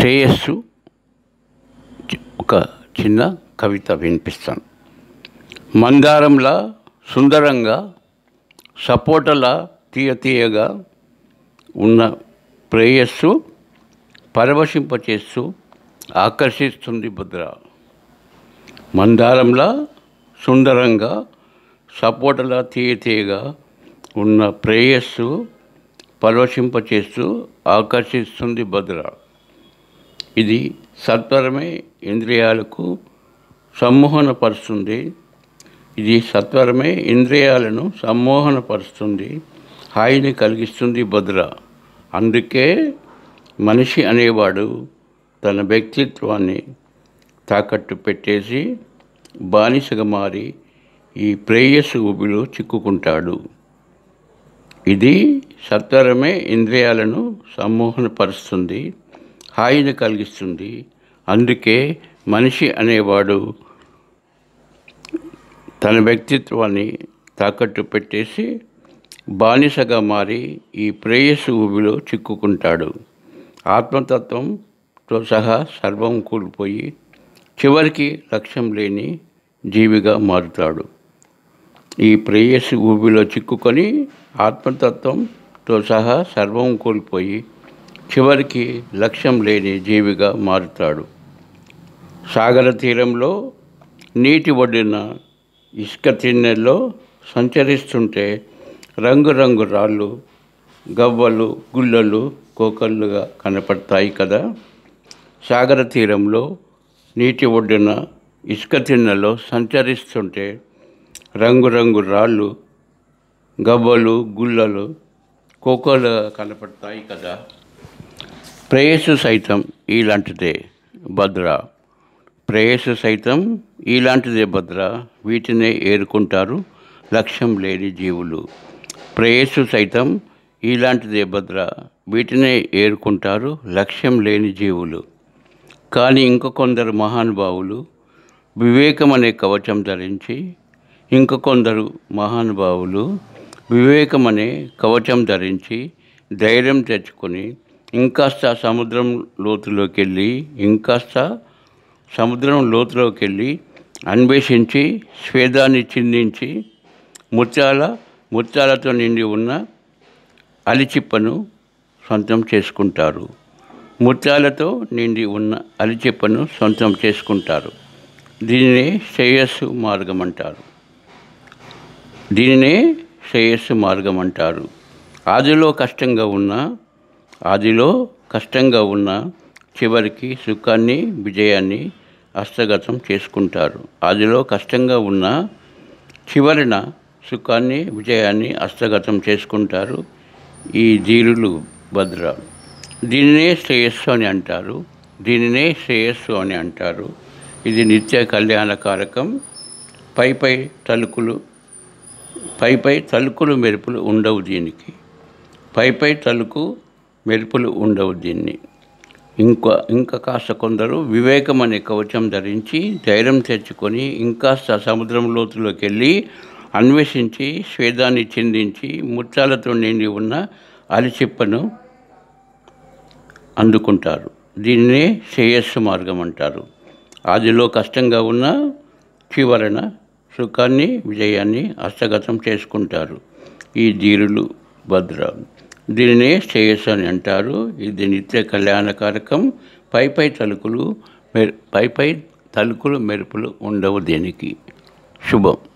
శ్రేయస్సు చి- ఒక చిన్న కవిత వినిపిస్తాను మందారంలా సుందరంగా సపోటలా తీయ తీయగా ఉన్న ప్రేయస్సు పరవశింపచేస్తూ ఆకర్షిస్తుంది భద్ర మందారంలా సుందరంగా సపోటలా తీయ తీయగా ఉన్న ప్రేయస్సు పరవశింపచేస్తూ ఆకర్షిస్తుంది భద్ర ఇది సత్వరమే ఇంద్రియాలకు సమ్మోహనపరుస్తుంది ఇది సత్వరమే ఇంద్రియాలను సమ్మోహనపరుస్తుంది హాయిని కలిగిస్తుంది భద్ర అందుకే మనిషి అనేవాడు తన వ్యక్తిత్వాన్ని తాకట్టు పెట్టేసి బానిసగా మారి ఈ ప్రేయస్సు ఊబిలో చిక్కుకుంటాడు ఇది సత్వరమే ఇంద్రియాలను సమ్మోహనపరుస్తుంది హాయిని కలిగిస్తుంది అందుకే మనిషి అనేవాడు తన వ్యక్తిత్వాన్ని తాకట్టు పెట్టేసి బానిసగా మారి ఈ ప్రేయస్సు ఊబిలో చిక్కుకుంటాడు ఆత్మతత్వంతో సహా సర్వం కూలిపోయి చివరికి లక్ష్యం లేని జీవిగా మారుతాడు ఈ ప్రేయస్సు ఊబిలో చిక్కుకొని ఆత్మతత్వంతో సహా సర్వం కోల్పోయి చివరికి లక్ష్యం లేని జీవిగా మారుతాడు సాగర తీరంలో నీటి ఒడ్డిన ఇసుక తిన్నెల్లో సంచరిస్తుంటే రంగురంగు రాళ్ళు గవ్వలు గుళ్ళలు కోకళ్ళుగా కనపడతాయి కదా సాగర తీరంలో నీటి ఒడ్డున ఇసుక తిన్నెలో సంచరిస్తుంటే రంగురంగు రాళ్ళు గవ్వలు గుళ్ళలు కోకోలుగా కనపడతాయి కదా ప్రేయస్సు సైతం ఇలాంటిదే భద్ర ప్రేయస్సు సైతం ఇలాంటిదే భద్ర వీటినే ఏరుకుంటారు లక్ష్యం లేని జీవులు ప్రేయస్సు సైతం ఇలాంటిదే భద్ర వీటినే ఏరుకుంటారు లక్ష్యం లేని జీవులు కానీ ఇంక కొందరు మహానుభావులు వివేకం అనే కవచం ధరించి ఇంక కొందరు మహానుభావులు వివేకం అనే కవచం ధరించి ధైర్యం తెచ్చుకొని ఇంకాస్త సముద్రం లోతులోకి వెళ్ళి ఇంకాస్త సముద్రం లోతులోకి వెళ్ళి అన్వేషించి స్వేదాన్ని చిందించి ముత్యాల ముత్యాలతో నిండి ఉన్న అలిచిప్పను సొంతం చేసుకుంటారు ముత్యాలతో నిండి ఉన్న అలిచిప్పను సొంతం చేసుకుంటారు దీనినే శ్రేయస్సు మార్గం అంటారు దీనినే శ్రేయస్సు మార్గం అంటారు ఆదిలో కష్టంగా ఉన్న ఆదిలో కష్టంగా ఉన్న చివరికి సుఖాన్ని విజయాన్ని హస్తగతం చేసుకుంటారు ఆదిలో కష్టంగా ఉన్న చివరిన సుఖాన్ని విజయాన్ని హస్తగతం చేసుకుంటారు ఈ ధీరులు భద్ర దీనినే శ్రేయస్సు అని అంటారు దీనినే శ్రేయస్సు అని అంటారు ఇది నిత్య కళ్యాణకారకం పై పై తలుకులు పై పై తలుకులు మెరుపులు ఉండవు దీనికి పై పై తలుకు మెరుపులు ఉండవు దీన్ని ఇంకా ఇంకా కాస్త కొందరు వివేకం అనే కవచం ధరించి ధైర్యం తెచ్చుకొని ఇంకాస్త సముద్రం లోతులోకి వెళ్ళి అన్వేషించి స్వేదాన్ని చిందించి ముత్యాలతో నిండి ఉన్న అలిచిప్పను అందుకుంటారు దీన్నే శ్రేయస్సు మార్గం అంటారు ఆదిలో కష్టంగా ఉన్న చివరన సుఖాన్ని విజయాన్ని హస్తగతం చేసుకుంటారు ఈ ధీరులు భద్ర దీనినే శ్రేయస్సు అని అంటారు ఇది నిత్య కళ్యాణకారకం పై పై తలుకులు మె పై పై తలుకులు మెరుపులు ఉండవు దీనికి శుభం